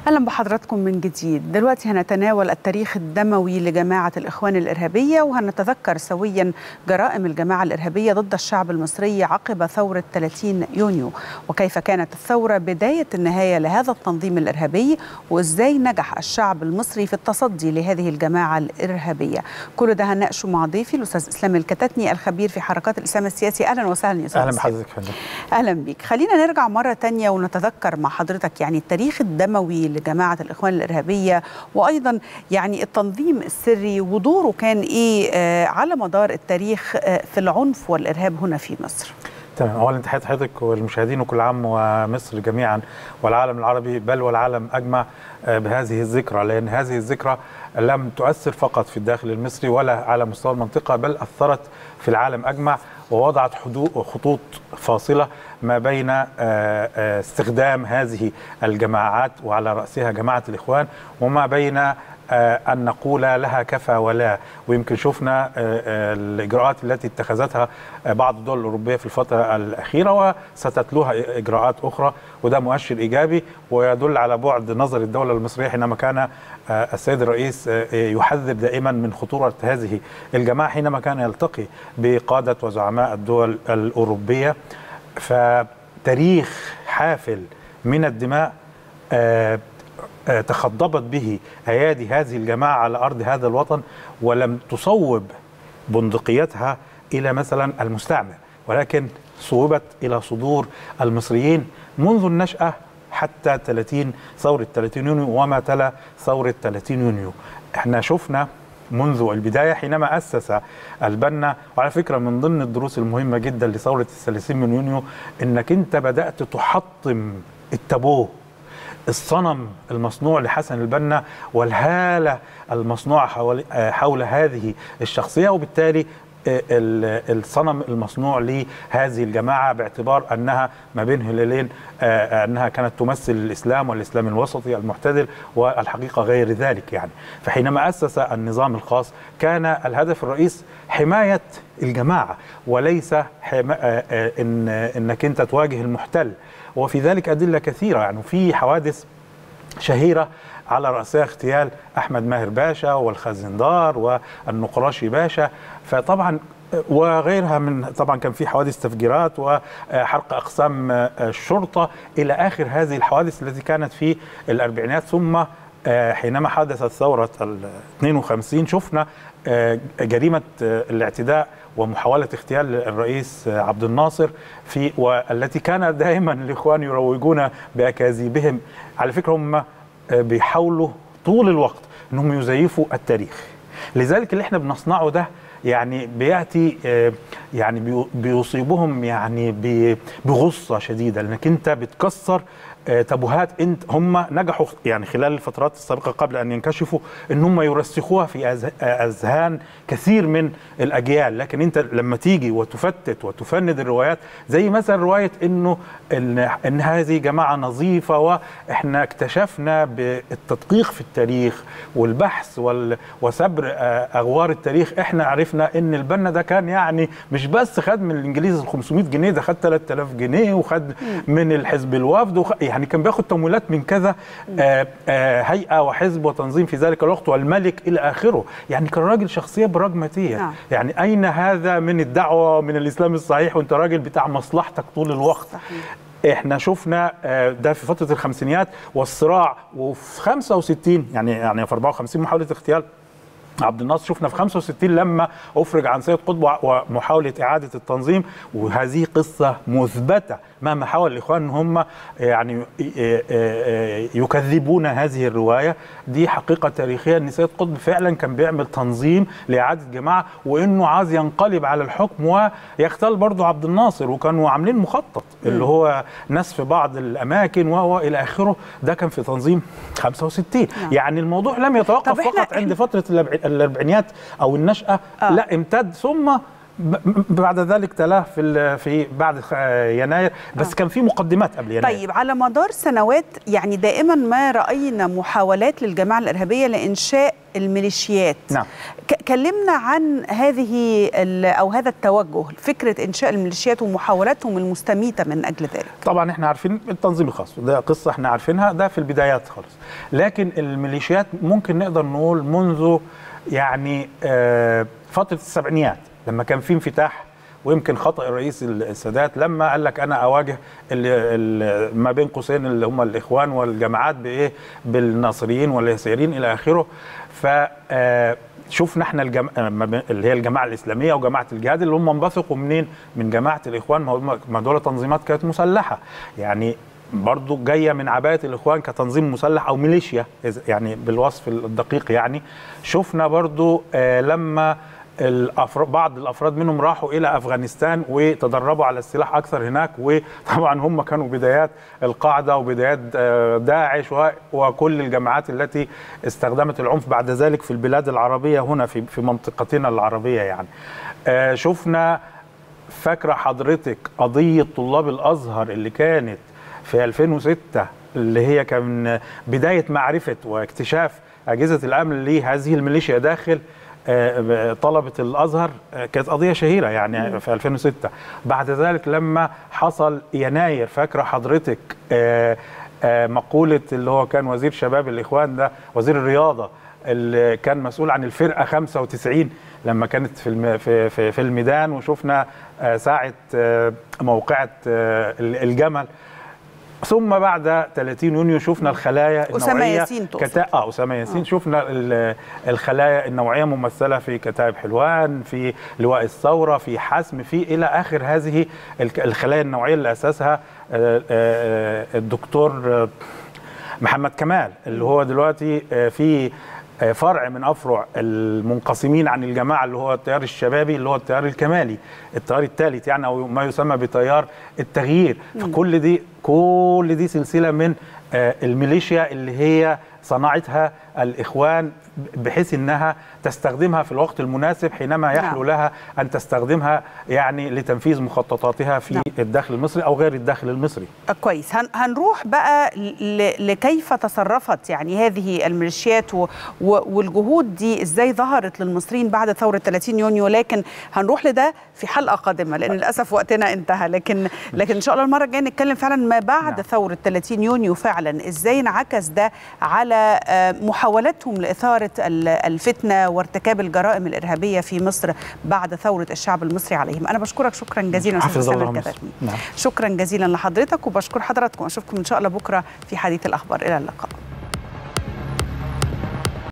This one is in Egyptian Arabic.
اهلا بحضراتكم من جديد دلوقتي هنتناول التاريخ الدموي لجماعه الاخوان الارهابيه وهنتذكر سويا جرائم الجماعه الارهابيه ضد الشعب المصري عقب ثوره 30 يونيو وكيف كانت الثوره بدايه النهايه لهذا التنظيم الارهابي وازاي نجح الشعب المصري في التصدي لهذه الجماعه الارهابيه كل ده هنناقشه مع ضيفي الاستاذ اسلام الكتاتني الخبير في حركات الاسلام السياسي اهلا وسهلا يا استاذ اهلا بحضرتك فندم اهلا بيك خلينا نرجع مره تانية ونتذكر مع حضرتك يعني التاريخ الدموي لجماعه الاخوان الارهابيه وايضا يعني التنظيم السري ودوره كان ايه آه على مدار التاريخ آه في العنف والارهاب هنا في مصر تمام اولا تحيات حضرتك والمشاهدين وكل عام ومصر جميعا والعالم العربي بل والعالم اجمع بهذه الذكرى لان هذه الذكرى لم تؤثر فقط في الداخل المصري ولا على مستوى المنطقه بل اثرت في العالم اجمع ووضعت خطوط فاصله ما بين استخدام هذه الجماعات وعلى راسها جماعه الاخوان وما بين أن نقول لها كفى ولا ويمكن شفنا الإجراءات التي اتخذتها بعض الدول الأوروبية في الفترة الأخيرة وستتلوها إجراءات أخرى وده مؤشر إيجابي ويدل على بعد نظر الدولة المصرية حينما كان السيد الرئيس يحذر دائما من خطورة هذه الجماعة حينما كان يلتقي بقادة وزعماء الدول الأوروبية فتاريخ حافل من الدماء تخضبت به ايادي هذه الجماعه على ارض هذا الوطن ولم تصوب بندقيتها الى مثلا المستعمر ولكن صوبت الى صدور المصريين منذ النشاه حتى 30 ثوره 30 يونيو وما تلا ثوره 30 يونيو احنا شفنا منذ البدايه حينما اسس البنا وعلى فكره من ضمن الدروس المهمه جدا لثوره الثلاثين من يونيو انك انت بدات تحطم التابوه الصنم المصنوع لحسن البنا والهالة المصنوعة حول, حول هذه الشخصية وبالتالي الصنم المصنوع لهذه الجماعة باعتبار أنها ما بين هلالين أنها كانت تمثل الإسلام والإسلام الوسطي المعتدل والحقيقة غير ذلك يعني فحينما أسس النظام الخاص كان الهدف الرئيس حماية الجماعة وليس حما إن إنك أنت تواجه المحتل وفي ذلك أدلة كثيرة يعني في حوادث شهيرة على رأسها اغتيال أحمد ماهر باشا والخزندار والنقراشي باشا فطبعا وغيرها من طبعا كان في حوادث تفجيرات وحرق اقسام الشرطه الى اخر هذه الحوادث التي كانت في الاربعينات ثم حينما حدثت ثوره ال 52 شفنا جريمه الاعتداء ومحاوله اغتيال الرئيس عبد الناصر في والتي كان دائما الاخوان يروجون باكاذيبهم على فكره هم بيحاولوا طول الوقت انهم يزيفوا التاريخ لذلك اللي احنا بنصنعه ده يعني بياتي يعني بيصيبهم يعني بغصه شديده لانك انت بتكسر تابوهات انت هم نجحوا يعني خلال الفترات السابقه قبل ان ينكشفوا ان هم يرسخوها في اذهان كثير من الاجيال لكن انت لما تيجي وتفتت وتفند الروايات زي مثلا روايه انه ان, إن هذه جماعه نظيفه واحنا اكتشفنا بالتدقيق في التاريخ والبحث وسبر اغوار التاريخ احنا عرفنا ان البنا ده كان يعني مش بس خد من الانجليز ال 500 جنيه ده خد 3000 جنيه وخد من الحزب الوفد وخ... يعني كان بياخد تمويلات من كذا آآ آآ هيئه وحزب وتنظيم في ذلك الوقت والملك الى اخره يعني كان راجل شخصيه براجماتيه نعم. يعني اين هذا من الدعوه من الاسلام الصحيح وانت راجل بتاع مصلحتك طول الوقت صحيح. احنا شفنا ده في فتره الخمسينيات والصراع وفي 65 يعني يعني في 54 محاوله اغتيال عبد الناصر شفنا في 65 لما افرج عن سيد قطب ومحاوله اعاده التنظيم وهذه قصه مثبته مهما حاول الاخوان ان هم يعني يكذبون هذه الروايه دي حقيقه تاريخيه ان سيد قطب فعلا كان بيعمل تنظيم لاعاده جماعه وانه عايز ينقلب على الحكم ويختل برضه عبد الناصر وكانوا عاملين مخطط اللي هو نسف بعض الاماكن والى اخره ده كان في تنظيم 65 يعني الموضوع لم يتوقف فقط عند فتره الاربعينيات او النشاه آه. لا امتد ثم ب- بعد ذلك تلاه في ال- في بعد خ- يناير بس آه. كان في مقدمات قبل يناير طيب على مدار سنوات يعني دائما ما راينا محاولات للجماعه الارهابيه لانشاء الميليشيات نعم. ك- كلمنا عن هذه ال- او هذا التوجه فكره انشاء الميليشيات ومحاولاتهم المستميته من اجل ذلك طبعا احنا عارفين التنظيم الخاص ده قصه احنا عارفينها ده في البدايات خالص لكن الميليشيات ممكن نقدر نقول منذ يعني آه، فتره السبعينيات لما كان في انفتاح ويمكن خطا الرئيس السادات لما قال لك انا اواجه ال- ال- ما بين قوسين اللي هم الاخوان والجماعات بايه بالناصريين واليساريين الى اخره ف آه، شفنا احنا الجم... ما بين- اللي هي الجماعه الاسلاميه وجماعه الجهاد اللي هم انبثقوا منين؟ من جماعه الاخوان ما هم- ما دول تنظيمات كانت مسلحه يعني برضو جايه من عبايه الاخوان كتنظيم مسلح او ميليشيا إذا- يعني بالوصف الدقيق يعني شفنا برضو آه لما الأفر... بعض الافراد منهم راحوا الى افغانستان وتدربوا على السلاح اكثر هناك وطبعا هم كانوا بدايات القاعده وبدايات آه، داعش و... وكل الجماعات التي استخدمت العنف بعد ذلك في البلاد العربيه هنا في في منطقتنا العربيه يعني آه، شفنا فاكره حضرتك قضيه طلاب الازهر اللي كانت في 2006 اللي هي كان بدايه معرفه واكتشاف اجهزه الامن لهذه الميليشيا داخل آه، طلبه الازهر آه، كانت قضيه شهيره يعني في 2006 بعد ذلك لما حصل يناير فاكره حضرتك آه، آه، مقوله اللي هو كان وزير شباب الاخوان ده وزير الرياضه اللي كان مسؤول عن الفرقه 95 لما كانت في الم- في في, في الميدان وشفنا آه، ساعه آه، موقعه آه، الجمل ثم بعد 30 يونيو شفنا الخلايا أسامة النوعيه ياسين تقصد. كتا... اه اسامه ياسين شفنا ال- الخلايا النوعيه ممثله في كتائب حلوان في لواء الثوره في حسم في الى اخر هذه الك- الخلايا النوعيه اللي اسسها آه، آه، الدكتور آه، محمد كمال اللي هو دلوقتي آه، في آه، فرع من افرع المنقسمين عن الجماعه اللي هو التيار الشبابي اللي هو التيار الكمالي التيار الثالث يعني او ما يسمى بتيار التغيير فكل دي كل دي سلسله من آه، الميليشيا اللي هي صنعتها الاخوان بحيث انها تستخدمها في الوقت المناسب حينما يحلو نعم. لها ان تستخدمها يعني لتنفيذ مخططاتها في نعم. الداخل المصري او غير الداخل المصري آه، كويس هن هنروح بقى ل- لكيف تصرفت يعني هذه الميليشيات و- و- والجهود دي ازاي ظهرت للمصريين بعد ثوره 30 يونيو لكن هنروح لده في حلقه قادمه لان للاسف وقتنا انتهى لكن لكن ان شاء الله المره الجايه نتكلم فعلا ما بعد نعم. ثوره 30 يونيو فعلا ازاي انعكس ده على آه، محاولتهم لاثاره ال- الفتنه وارتكاب الجرائم الارهابيه في مصر بعد ثوره الشعب المصري عليهم انا بشكرك شكرا جزيلا أستاذ حفظ الله أسامة مصر. الكتاتني. نعم. شكرا جزيلا لحضرتك وبشكر حضراتكم اشوفكم ان شاء الله بكره في حديث الاخبار الى اللقاء